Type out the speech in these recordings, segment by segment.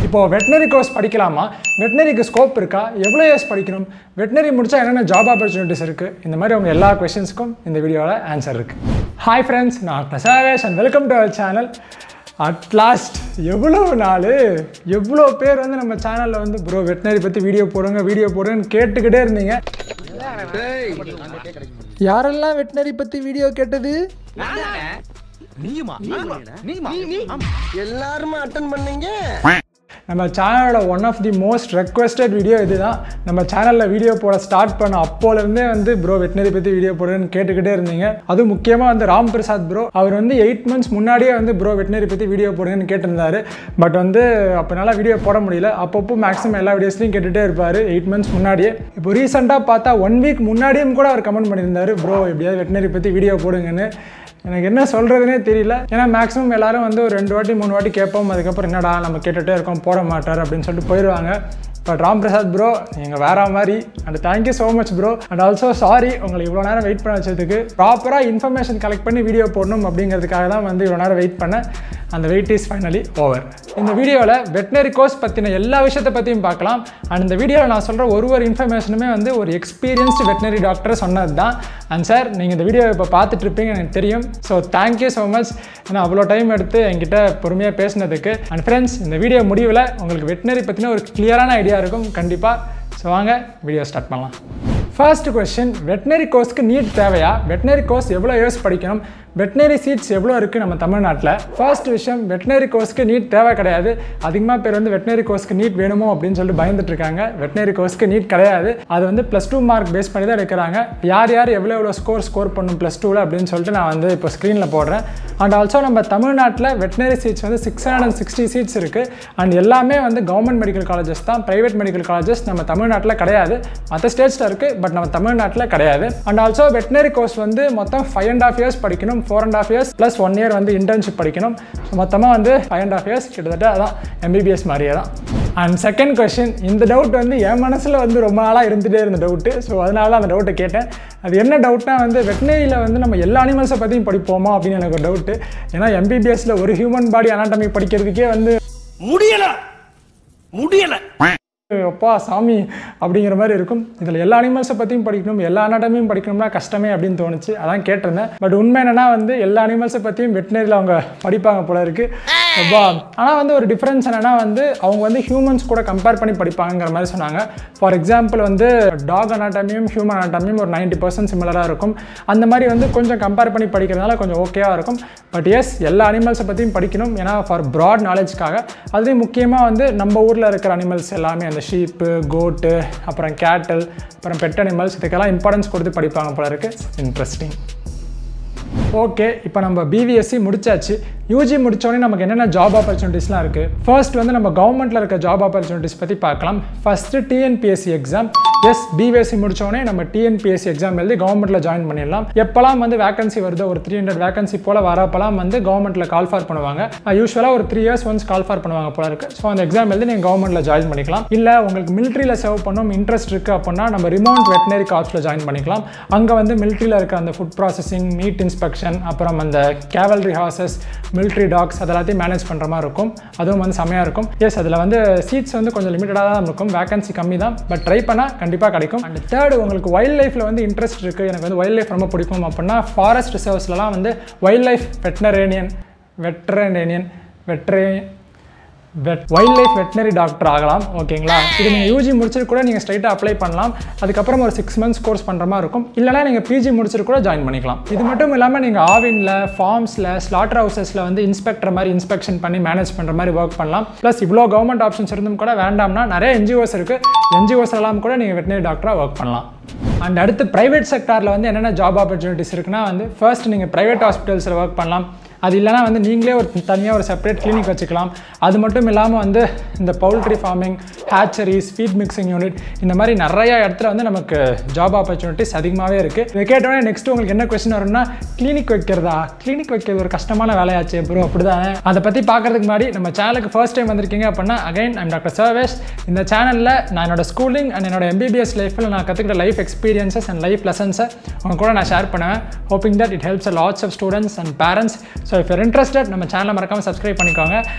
இப்போ veterinary course படிக்கலாமா வெட்டினரிக்கு scope இருக்கா எவ்வளோ இயர்ஸ் படிக்கணும் வெட்டினரி முடிச்சா என்னென்ன ஜாப் ஆப்பர்ச்சுனிட்டிஸ் இருக்குது இந்த மாதிரி உங்கள் எல்லா கொஷின்ஸ்க்கும் இந்த வீடியோவில் ஆன்சர் இருக்குது ஹாய் ஃப்ரெண்ட்ஸ் நான் Prasavesh and welcome to our channel at last எவ்வளோ நாள் எவ்வளோ பேர் வந்து நம்ம சேனலில் வந்து ப்ரோ வெட்டினரி பற்றி வீடியோ போடுங்க வீடியோ போடுங்கன்னு கேட்டுக்கிட்டே இருந்தீங்க யாரெல்லாம் வெட்டினரி பற்றி வீடியோ கேட்டது எல்லாருமே அட்டன் பண்ணீங்க நம்ம சேனலோட one of the most requested video இதுதான் நம்ம சேனலில் வீடியோ போட ஸ்டார்ட் பண்ண அப்போலேருந்தே வந்து ப்ரோ வெட்டினரி பற்றி வீடியோ போடுன்னு கேட்டுக்கிட்டே இருந்தீங்க அதுவும் முக்கியமாக வந்து ராம் பிரசாத் ப்ரோ அவர் வந்து எயிட் மந்த்ஸ் முன்னாடியே வந்து ப்ரோ வெட்டினரி பற்றி வீடியோ போடுங்கன்னு கேட்டிருந்தாரு பட் வந்து அப்போனால வீடியோ போட முடியல அப்பப்போ மேக்ஸிமம் எல்லா வீடியோஸ்லையும் கேட்டுகிட்டே இருப்பார் எயிட் மந்த்ஸ் முன்னாடியே இப்போ ரீசெண்டாக பார்த்தா ஒன் வீக் முன்னாடியும் கூட அவர் கமெண்ட் பண்ணியிருந்தாரு ப்ரோ எப்படியாவது வெட்டினரி பற்றி வீடியோ போடுங்கன்னு எனக்கு என்ன சொல்கிறதுனே தெரியல ஏன்னா மேக்ஸிமம் எல்லாரும் வந்து ஒரு ரெண்டு வாட்டி மூணு வாட்டி கேட்போம் அதுக்கப்புறம் என்னடா நம்ம கேட்டுகிட்டே இருக்கோம் போட மாட்டார் அப்படின்னு சொல்லிட்டு போயிடுவாங்க பட் ராம் பிரசாத் ப்ரோ நீங்கள் வேற மாதிரி and thank you so much bro and also sorry உங்களை இவ்வளோ நேரம் வெயிட் பண்ண வச்சதுக்கு ப்ராப்பராக இன்ஃபர்மேஷன் கலெக்ட் பண்ணி வீடியோ போடணும் அப்படிங்கிறதுக்காக தான் வந்து இவ்வளோ நேரம் வெயிட் பண்ணேன் அந்த வெயிட் இஸ் ஃபைனலி ஓவர் இந்த வீடியோவில் வெட்டினரி கோர்ஸ் பற்றின எல்லா விஷயத்தை பற்றியும் பார்க்கலாம் அண்ட் இந்த வீடியோவில் நான் சொல்கிற ஒரு ஒரு இன்ஃபர்மேஷனுமே வந்து ஒரு எக்ஸ்பீரியன்ஸ்டு வெட்டினரி டாக்டர் சொன்னது தான் அண்ட் சார் நீங்கள் இந்த வீடியோ இப்போ பார்த்துட்டு இருப்பீங்க எனக்கு தெரியும் ஸோ தேங்க்யூ ஸோ மச் ஏன்னா அவ்வளோ டைம் எடுத்து என்கிட்ட பொறுமையாக பேசினதுக்கு அண்ட் ஃப்ரெண்ட்ஸ் இந்த வீடியோ முடிவில் உங்களுக்கு வெட்டினரி பற்றின ஒரு கிளியரான ஐடியா இருக்கும் கண்டிப்பாக ஸோ வாங்க வீடியோ ஸ்டார்ட் பண்ணலாம் ஃபர்ஸ்ட் கொஸ்டின் வெட்டினரி கோர்ஸ்க்கு நீட் தேவையா வெட்டினரி கோர்ஸ் எவ்வளோ இயர்ஸ் படிக்கணும் வெட்டினரி சீட்ஸ் எவ்வளோ இருக்குது நம்ம தமிழ்நாட்டில் ஃபர்ஸ்ட் விஷயம் வெட்டினரி கோர்ஸ்க்கு நீட் தேவை கிடையாது அதிகமாக பேர் வந்து வெட்டினரி கோர்ஸ்க்கு நீட் வேணுமோ அப்படின்னு சொல்லிட்டு பயந்துட்டு இருக்காங்க வெட்டினரி கோர்ஸ்க்கு நீட் கிடையாது அது வந்து ப்ளஸ் டூ மார்க் பேஸ் பண்ணி தான் எடுக்கிறாங்க யார் யார் எவ்வளோ எவ்வளோ ஸ்கோர் ஸ்கோர் பண்ணும் ப்ளஸ் டூவில் அப்படின்னு சொல்லிட்டு நான் வந்து இப்போ ஸ்க்ரீனில் போடுறேன் அண்ட் ஆல்சோ நம்ம தமிழ்நாட்டில் வெட்டினரி சீட்ஸ் வந்து six hundred and sixty seats இருக்குது அண்ட் எல்லாமே வந்து கவர்மெண்ட் மெடிக்கல் காலேஜஸ் தான் ப்ரைவேட் மெடிக்கல் காலேஜஸ் நம்ம தமிழ்நாட்டில் கிடையாது மற்ற ஸ்டேட்ஸில் இருக்குது பட் நம்ம தமிழ்நாட்டில் கிடையாது அண்ட் ஆல்சோ வெட்டினரி கோர்ஸ் வந்து மொத்தம் ஃபைவ் அண்ட் ஆஃப் இயர்ஸ் படிக்கணும் four and half years plus one year வந்து இன்டர்ன்ஷிப் படிக்கணும் ஸோ மொத்தமாக வந்து ஃபைவ் அண்ட் ஆஃப் இயர்ஸ் கிட்டத்தட்ட அதான் எம்பிபிஎஸ் மாதிரியே தான் அண்ட் செகண்ட் கொஷின் இந்த டவுட் வந்து என் மனசில் வந்து ரொம்ப நாளாக இருந்துகிட்டே இருந்த டவுட்டு ஸோ அதனால தான் அந்த டவுட்டை கேட்டேன் அது என்ன டவுட்னா வந்து வெட்டினரியில் வந்து நம்ம எல்லா அனிமல்ஸை பற்றியும் படிப்போமா அப்படின்னு எனக்கு ஒரு டவுட்டு ஏன்னா எம்பிபிஎஸ்ல ஒரு ஹியூமன் பாடி அனாட்டமி படிக்கிறதுக்கே வந்து முடியல முடியல அப்பா சாமி அப்படிங்கிற மாதிரி இருக்கும் இதில் எல்லா அனிமல்ஸை பற்றியும் படிக்கணும் எல்லா அனாட்டமியும் படிக்கணும்னா கஷ்டமே அப்படின்னு தோணுச்சு அதான் கேட்டிருந்தேன் பட் உண்மை என்னன்னா வந்து எல்லா அனிமல்ஸை பற்றியும் வெட்டினரியில் அவங்க படிப்பாங்க போல இருக்கு அப்பா ஆனால் வந்து ஒரு டிஃப்ரென்ஸ் என்னன்னா வந்து அவங்க வந்து ஹியூமன்ஸ் கூட கம்பேர் பண்ணி படிப்பாங்கிற மாதிரி சொன்னாங்க ஃபார் எக்ஸாம்பிள் வந்து டாக் அனாட்டமியும் ஹியூமன் அனாட்டமியும் ஒரு நைன்டி பர்சன்ட் சிமிலராக இருக்கும் அந்த மாதிரி வந்து கொஞ்சம் கம்பேர் பண்ணி படிக்கிறதுனால கொஞ்சம் ஓகேவாக இருக்கும் பட் எஸ் எல்லா அனிமல்ஸை பற்றியும் படிக்கணும் ஏன்னா ஃபார் ப்ராட் நாலேஜ்க்காக அதுலேயும் முக்கியமாக வந்து நம்ம ஊரில் இருக்கிற அனிமல்ஸ் எல்லாமே அந்த ஷீப்பு கோட்டு அப்புறம் கேட்டல் அப்புறம் பெட் அனிமல்ஸ் இதுக்கெல்லாம் இம்பார்ட்டன்ஸ் கொடுத்து படிப்பாங்க போல இருக்கு இன்ட்ரெஸ்டிங் ஓகே இப்போ நம்ம பிவிஎஸ்சி முடிச்சாச்சு யூஜி முடித்தோடனே நமக்கு என்னென்ன ஜாப் ஆப்பர்ச்சுனிட்டிஸ்லாம் இருக்குது ஃபர்ஸ்ட் வந்து நம்ம கவர்மெண்ட்டில் இருக்க ஜாப் ஆப்பர்ச்சுனிட்டிஸ் பற்றி பார்க்கலாம் first TNPSC exam yes BVSc முடித்தோடனே நம்ம டிஎன்பிஎஸ்சி எக்ஸாம் எழுதி கவர்மெண்ட்டில் ஜாயின் பண்ணிடலாம் எப்போல்லாம் வந்து வேகன்சி வருதோ ஒரு த்ரீ ஹண்ட்ரட் வேகன்சி போல் வரப்பெல்லாம் வந்து கவர்மெண்ட்டில் கால் ஃபார் பண்ணுவாங்க யூஸ்வலாக ஒரு three years once call for பண்ணுவாங்க போல இருக்குது ஸோ அந்த எக்ஸாம் எழுதி நீங்கள் கவர்மெண்ட்டில் ஜாயின் பண்ணிக்கலாம் இல்லை உங்களுக்கு மிலிட்ரியில் சர்வ் பண்ணணும் இன்ட்ரெஸ்ட் இருக்குது அப்படின்னா நம்ம ரிமோட் வெட்டினரி காப்ஸில் ஜாயின் பண்ணிக்கலாம் அங்கே வந்து மிலிட்ரியில் இருக்க அந்த ஃபுட் ப்ராசஸிங் மீட் இன்ஸ்பெக்ஷன் அப்புறம் அந்த கேவல்ரி ஹார்சஸ் மிலிட்ரி டாக்ஸ் அது எல்லாத்தையும் மேனேஜ் பண்ணுற மாதிரி இருக்கும் அதுவும் வந்து செம்மையாக இருக்கும் எஸ் அதில் வந்து சீட்ஸ் வந்து கொஞ்சம் லிமிட்டடாக தான் இருக்கும் வேகன்சி கம்மி தான் பட் ட்ரை பண்ணால் கண்டிப்பாக கிடைக்கும் அண்ட் தேர்டு உங்களுக்கு வைல்ட் லைஃப்பில் வந்து இன்ட்ரெஸ்ட் இருக்குது எனக்கு வந்து வைல்ட் லைஃப் ரொம்ப பிடிக்கும் அப்படின்னா ஃபாரஸ்ட் ரிசர்வ்ஸ்லாம் வந்து வைல்ட் லைஃப் வெட்னரேனியன் வெட்ரேனியன் வெட்ரே vet wild life veterinary doctor ஆகலாம் ஓகேங்களா இது நீங்கள் யூஜி முடிச்சிட்டு கூட நீங்கள் ஸ்ட்ரைட்டாக அப்ளை பண்ணலாம் அதுக்கப்புறம் ஒரு சிக்ஸ் மந்த்ஸ் கோர்ஸ் பண்ணுற மாதிரி இருக்கும் இல்லைனா நீங்கள் பிஜி முடிச்சிட்டு கூட ஜாயின் பண்ணிக்கலாம் இது மட்டும் இல்லாமல் நீங்கள் ஆவினில் ஃபார்ம்ஸில் ஸ்லாட்டர் ஹவுசஸில் வந்து இன்ஸ்பெக்டர் மாதிரி இன்ஸ்பெக்ஷன் பண்ணி மேனேஜ் பண்ணுற மாதிரி ஒர்க் பண்ணலாம் ப்ளஸ் இவ்வளோ கவர்மெண்ட் ஆப்ஷன்ஸ் இருந்தும் கூட வேண்டாம்னா நிறைய என்ஜிஓஸ் இருக்குது என்ஜிஓஸ் எல்லாம் கூட நீங்கள் வெட்டினரி டாக்டராக ஒர்க் பண்ணலாம் அண்ட் அடுத்து ப்ரைவேட் செக்டாரில் வந்து என்னென்ன ஜாப் ஆப்பர்ச்சுனிட்டிஸ் இருக்குன்னா வந்து ஃபர்ஸ்ட் நீங்கள் ப்ரைவேட் ஹாஸ்பிட்டல்ஸில் ஒர்க் பண்ணலாம் அது இல்லைனா வந்து நீங்களே ஒரு தனியாக ஒரு செப்பரேட் கிளினிக் வச்சுக்கலாம் அது மட்டும் இல்லாமல் வந்து இந்த poultry farming hatcheries feed mixing unit இந்த மாதிரி நிறைய இடத்துல வந்து நமக்கு ஜாப் ஆப்பர்ச்சுனிட்டிஸ் அதிகமாகவே இருக்குது இதை கேட்டோடனே நெக்ஸ்ட் உங்களுக்கு என்ன கொஸ்டின் வரும்னா கிளினிக் வைக்கிறதா கிளினிக் வைக்கிறது ஒரு கஷ்டமான வேலையாச்சு ப்ரோ அப்படி தானே அதை பற்றி பார்க்கறதுக்கு முன்னாடி நம்ம சேனலுக்கு ஃபர்ஸ்ட் டைம் வந்திருக்கீங்க அப்படின்னா அகைன் ஐம் டாக்டர் சர்வேஷ் இந்த சேனலில் நான் என்னோட ஸ்கூலிங் அண்ட் என்னோட எம்பிபிஎஸ் லைஃப்பில் நான் கற்றுக்கிட்ட லைஃப் எக்ஸ்பீரியன்சஸ் அண்ட் லைஃப் லெசன்ஸை உங்க கூட நான் ஷேர் பண்ணுவேன் hoping that it helps lots of students and parents so if you're interested நம்ம சேனலை மறக்காமல் சப்ஸ்கிரைப் பண்ணிக்கோங்க அண்ட் நம்ம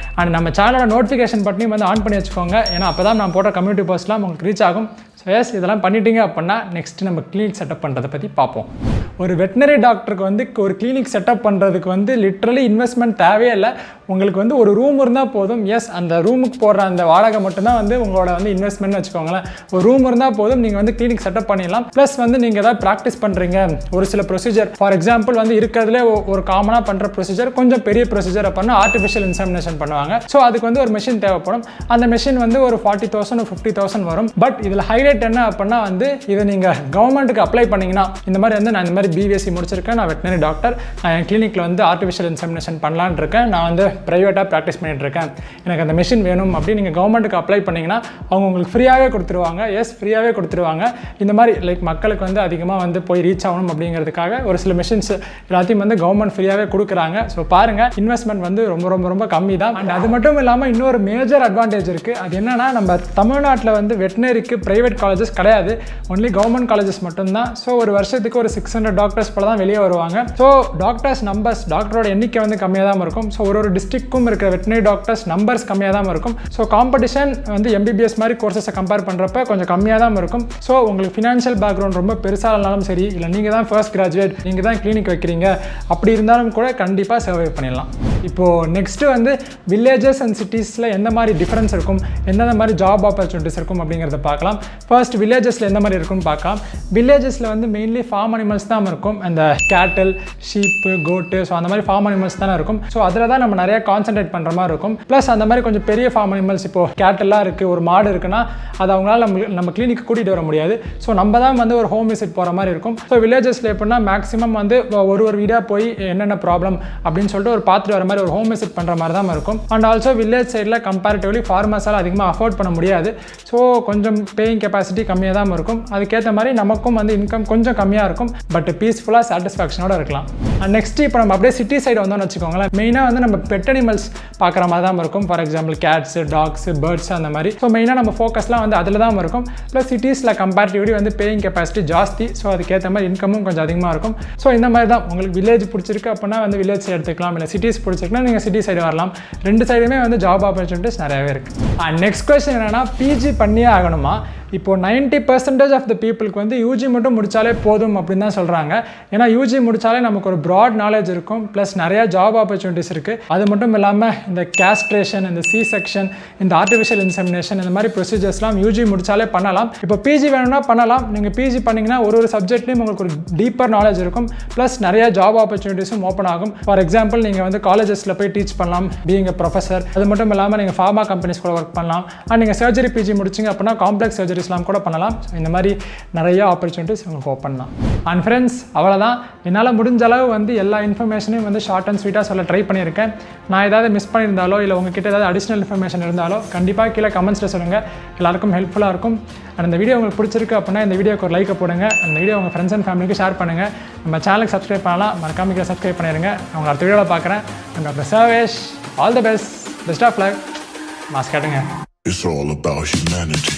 நம்ம சேனலோட நோட்டிஃபிகேஷன் பட்டனையும் வந்து ஆன் பண்ணி வச்சுக்கோங்க ஏன்னா அப்போ தான் நான் போடுற கம்யூனிட்டி போஸ்ட்லாம் உங்களுக்கு ரீச் ஆகும் ஸோ எஸ் இதெல்லாம் பண்ணிட்டீங்க அப்படின்னா நெக்ஸ்ட் நம்ம கிளினிக் செட்டப் பண்ணுறதை பற்றி பார்ப்போம் ஒரு வெட்டினரி டாக்டருக்கு வந்து ஒரு கிளினிக் செட்டப் பண்ணுறதுக்கு வந்து லிட்ரலி இன்வெஸ்ட்மெண்ட் தேவையே இல்லை உங்களுக்கு வந்து ஒரு ரூம் இருந்தால் போதும் எஸ் அந்த ரூமுக்கு போடுற அந்த வாடகை மட்டும்தான் வந்து உங்களோட வந்து இன்வெஸ்ட்மெண்ட் வச்சுக்கோங்களேன் ஒரு ரூம் இருந்தால் போதும் நீங்கள் வந்து கிளினிக் செட்டப் பண்ணிடலாம் ப்ளஸ் வந்து நீங்கள் ஏதாவது ப்ராக்டிஸ் பண்ணுறீங்க ஒரு சில ப்ரொசீஜர் ஃபார் எக்ஸாம்பிள் வந்து இருக்கிறதுலே ஒ- ஒரு காமனாக பண்ணுற ப்ரொசீஜர் கொஞ்சம் பெரிய ப்ரொசீஜர் அப்படின்னா ஆர்டிஃபிஷியல் இன்சமினேஷன் பண்ணுவாங்க ஸோ அதுக்கு வந்து ஒரு மிஷின் தேவைப்படும் அந்த மிஷின் வந்து ஒரு ஃபார்ட்டி தௌசண்ட் ஃபிஃப்டி தௌசண்ட் வரும் பட் இதில் ஹைலைட் என்ன அப்படின்னா வந்து இதை நீங்கள் கவர்மெண்ட்டுக்கு அப்ளை பண்ணீங்கன்னா இந்த மாதிரி வந்து நான் இந்த மாதிரி பிபிஎஸ்சி முடிச்சிருக்கேன் நான் வெட்டினரி டாக்டர் நான் என் கிளினிக்கில் வந்து ஆர்டிஃபிஷியல் இன்சமினேஷன் பண்ணலான்னு இருக்கேன் நான் வந்து ப்ரைவேட்டாக ப்ராக்டிஸ் பண்ணிட்டு இருக்கேன் எனக்கு அந்த மிஷின் வேணும் அப்படின்னு நீங்கள் கவர்மெண்ட்டுக்கு அப்ளை பண்ணீங்கன்னா அவங்க உங்களுக்கு ஃப்ரீயாகவே கொடுத்துருவாங்க எஸ் ஃப்ரீயாகவே கொடுத்துருவாங்க இந்த மாதிரி லைக் மக்களுக்கு வந்து அதிகமாக வந்து போய் ரீச் ஆகணும் அப்படிங்கிறதுக்காக ஒரு சில மிஷின்ஸ் எல்லாத்தையும் வந்து கவர்மெண்ட் ஃப்ரீயாகவே கொடுக்குறாங்க ஸோ பாருங்கள் இன்வெஸ்ட்மெண்ட் வந்து ரொம்ப ரொம்ப ரொம்ப கம்மி தான் அண்ட் அது மட்டும் இல்லாமல் இன்னொரு மேஜர் அட்வான்டேஜ் இருக்குது அது என்னன்னா நம்ம தமிழ்நாட்டில் வந்து வெட்டினரிக்கு ப்ரைவேட் காலேஜஸ் கிடையாது ஒன்லி கவர்மெண்ட் காலேஜஸ் மட்டும்தான் ஸோ ஒரு வருஷத்துக்கு ஒரு சிக்ஸ் ஹண்ட்ரட் டாக்டர்ஸ் போல தான் வெளியே வருவாங்க ஸோ டாக்டர்ஸ் நம்பர்ஸ் டாக்டரோட எண்ணிக்கை வந்து கம்மியாக தான் இருக்கும் ஸோ ஒரு ஒரு டிஸ்ட்ரிக்ட்க்கும் இருக்கிற வெட்டினரி டாக்டர்ஸ் நம்பர்ஸ் கம்மியாக தான் இருக்கும் ஸோ காம்படிஷன் வந்து எம்பிபிஎஸ் மாதிரி கோர்சஸை கம்பேர் பண்ணுறப்ப கொஞ்சம் கம்மியாக தான் இருக்கும் ஸோ உங்களுக்கு ஃபினான்ஷியல் பேக்ரவுண்ட் ரொம்ப பெருசாக இருந்தாலும் சரி இல்லை நீங்கள் தான் ஃபர்ஸ்ட் கிராஜுவேட் நீங்கள் தான் கிளினிக் வைக்கிறீங்க அப்படி இருந்தாலும் கூட கண்டிப்பாக சர்வை பண்ணிடலாம் இப்போது நெக்ஸ்ட்டு வந்து வில்லேஜஸ் அண்ட் சிட்டிஸில் எந்த மாதிரி டிஃப்ரென்ஸ் இருக்கும் எந்தெந்த மாதிரி ஜாப் ஆப்பர்ச்சுனிட்டிஸ் இருக்கும் அப்படிங்கிறத பார்க்கலாம் ஃபர்ஸ்ட் வில்லேஜஸில் எந்த மாதிரி இருக்கும்னு பார்க்கலாம் வில்லேஜஸில் வந்து மெயின்லி ஃபார்ம் அனிமல்ஸ் தான் இருக்கும் அந்த கேட்டல் ஷீப்பு கோட்டு ஸோ அந்த மாதிரி ஃபார்ம் அனிமல்ஸ் தானே இருக்கும் ஸோ அதில் தான் நம்ம நிறைய கான்சென்ட்ரேட் பண்ணுற மாதிரி இருக்கும் ப்ளஸ் அந்த மாதிரி கொஞ்சம் பெரிய ஃபார்ம் அனிமல்ஸ் இப்போது கேட்டெல்லாம் இருக்குது ஒரு மாடு இருக்குன்னா அது அவங்களால நம்ம நம்ம கிளினிக் கூட்டிகிட்டு வர முடியாது ஸோ நம்ம தான் வந்து ஒரு ஹோம் விசிட் போகிற மாதிரி இருக்கும் ஸோ வில்லேஜஸில் எப்படின்னா மேக்ஸிமம் வந்து ஒரு ஒரு வீடாக போய் என்னென்ன ப்ராப்ளம் அப்படின்னு சொல்லிட்டு ஒரு பார்த்துட்டு வர மாதிரி ஒரு ஹோம் விசிட் பண்ணுற மாதிரி தான் இருக்கும் அண்ட் ஆல்சோ வில்லேஜ் சைடில் கம்பேரிட்டிவ்லி ஃபார்மர்ஸால் அதிகமாக அஃபோர்ட் பண்ண முடியாது ஸோ கொஞ்சம் பேயிங் கெப்பாசிட்டி கம்மியாக தான் இருக்கும் அதுக்கேற்ற மாதிரி நமக்கும் வந்து இன்கம் கொஞ்சம் கம்மியாக இருக்கும் பட் பீஸ்ஃபுல்லாக சாட்டிஸ்ஃபேக்ஷனோட இருக்கலாம் அண்ட் நெக்ஸ்ட் இப்போ நம்ம அப்படியே சிட்டி சைடு வந்தோம்னு வச்சுக்கோங்களேன் மெயினாக வந்து நம்ம பெட் அனிமல்ஸ் பார்க்குற மாதிரி தான் இருக்கும் for example cats dogs birds அந்த மாதிரி ஸோ மெயினாக நம்ம ஃபோக்கஸ்லாம் வந்து அதில் தான் இருக்கும் ப்ளஸ் சிட்டிஸில் கம்பேரிட்டிவ்லி வந்து பேயிங் கெப்பாசிட்டி ஜாஸ்தி ஸோ அதுக்கேற்ற மாதிரி இன்கமும் கொஞ்சம் அதிகமாக இருக்கும் ஸோ இந்த மாதிரி தான் உங்களுக்கு வில்லேஜ் பிடிச்சிருக்கு அப்படின்னா வந்து வில்லேஜ் சைடு எடுத்துக்கலாம் இல்லை சிட்டிஸ் பிடிச்சிருக்குன்னா நீங்கள் சிட்டி சைடு வரலாம் ரெண்டு சைடுமே வந்து ஜாப் ஆப்பர்ச்சுனிட்டிஸ் நிறையவே இருக்குது அண்ட் நெக்ஸ்ட் கொஸ்டின் என்னன்னா பிஜி பண்ணியே ஆகணுமா இப்போ 90% பர்சன்டேஜ் ஆஃப் த பீப்புளுக்கு வந்து யூஜி மட்டும் முடிச்சாலே போதும் அப்படின்னு தான் சொல்கிறாங்க ஏன்னா யூஜி முடிச்சாலே நமக்கு ஒரு ப்ராட் நாலேஜ் இருக்கும் ப்ளஸ் நிறையா ஜாப் ஆப்பர்ச்சுனிட்டிஸ் இருக்குது அது மட்டும் இல்லாமல் இந்த கேஸ்ட்ரேஷன் இந்த சி செக்ஷன் இந்த ஆர்டிஃபிஷியல் இன்செமினேஷன் இந்த மாதிரி ப்ரொசீஜர்ஸ்லாம் யூஜி முடிச்சாலே பண்ணலாம் இப்போ பிஜி வேணும்னா பண்ணலாம் நீங்கள் பிஜி பண்ணிங்கன்னா ஒரு ஒரு சப்ஜெக்ட்லேயும் உங்களுக்கு ஒரு டீப்பர் நாலேஜ் இருக்கும் ப்ளஸ் நிறைய ஜாப் ஆப்பர்ச்சுனிட்டிஸும் ஓப்பன் ஆகும் ஃபார் எக்ஸாம்பிள் நீங்கள் வந்து காலேஜஸில் போய் டீச் பண்ணலாம் பீயிங் ப்ரொஃபஸர் அது மட்டும் இல்லாமல் நீங்கள் ஃபார்மா கம்பெனிஸ் கூட ஒர்க் பண்ணலாம் அண்ட் நீங்கள் சர்ஜரி பிஜி முடிச்சிங்க அப்படின்னா காம்ப்ளெக்ஸ் சர்ஜரிஸ்லாம் கூட பண்ணலாம் So, இந்த மாதிரி நிறைய ஆப்பர்ச்சுனிட்டிஸ் உங்களுக்கு ஓப்பன் தான் அண்ட் ஃப்ரெண்ட்ஸ் அவ்வளோதான் என்னால் முடிஞ்ச அளவு வந்து எல்லா இன்ஃபர்மேஷனையும் வந்து ஷார்ட் அண்ட் ஸ்வீட்டாக சொல்ல ட்ரை பண்ணியிருக்கேன் நான் ஏதாவது மிஸ் பண்ணியிருந்தாலோ இல்லை உங்ககிட்ட ஏதாவது அடிஷ்னல் இன்ஃபர்மேஷன் இருந்தாலோ கண்டிப்பாக கீழே கமெண்ட்ஸில் சொல்லுங்கள் எல்லாருக்கும் ஹெல்ப்ஃபுல்லாக இருக்கும் அண்ட் இந்த வீடியோ உங்களுக்கு பிடிச்சிருக்கு அப்படின்னா இந்த வீடியோக்கு ஒரு லைக்கை போடுங்க அந்த வீடியோ உங்கள் ஃப்ரெண்ட்ஸ் அண்ட் ஃபேமிலிக்கு ஷேர் பண்ணுங்கள் நம்ம சேனலுக்கு சப்ஸ்கிரைப் பண்ணலாம் மறக்காம கீழே சப்ஸ்கிரைப் பண்ணிடுங்க நான் உங்களை அடுத்த வீடியோவில் பார்க்குறேன் and doctor Sarvesh all the best best of life mask காட்டுங்க It's all about humanity.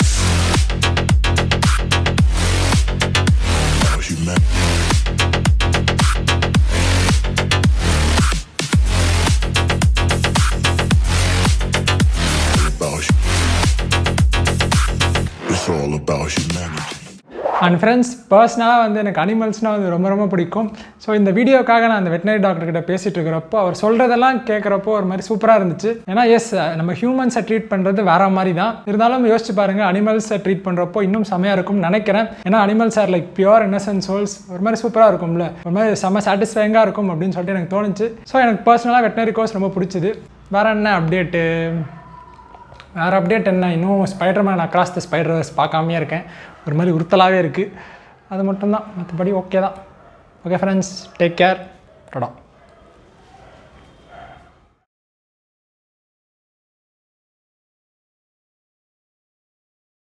About humanity. About hu- It's all about humanity. And friends பர்சனலாக வந்து எனக்கு அனிமல்ஸ்னால் வந்து ரொம்ப ரொம்ப பிடிக்கும் ஸோ இந்த வீடியோக்காக நான் அந்த வெட்டினரி டாக்டர் கிட்ட பேசிட்டு இருக்கிறப்போ அவர் சொல்கிறதெல்லாம் கேட்குறப்போ ஒரு மாதிரி சூப்பராக இருந்துச்சு ஏன்னா எஸ் நம்ம ஹியூமன்ஸை ட்ரீட் பண்ணுறது வேற மாதிரி தான் இருந்தாலும் யோசிச்சு பாருங்க அனிமல்ஸை ட்ரீட் பண்ணுறப்போ இன்னும் செமையாக இருக்கும்னு நினைக்கிறேன் ஏன்னா animals are like pure innocent souls ஒரு மாதிரி சூப்பராக இருக்கும்ல ஒரு மாதிரி செம்ம சாட்டிஸ்ஃபைங்காக இருக்கும் அப்படின்னு சொல்லிட்டு எனக்கு தோணுச்சு ஸோ எனக்கு பர்சனலாக வெட்டினரி கோர்ஸ் ரொம்ப பிடிச்சிது வேற என்ன அப்டேட்டு வேறு அப்டேட் என்ன இன்னும் ஸ்பைடர்மேன் அக்ராஸ் த ஸ்பைடர்ஸ் பார்க்காமையே இருக்கேன் ஒரு மாதிரி உறுத்தலாகவே இருக்குது அது மட்டும்தான் மற்றபடி ஓகே தான் ஓகே ஃப்ரெண்ட்ஸ் டேக் கேர் டடா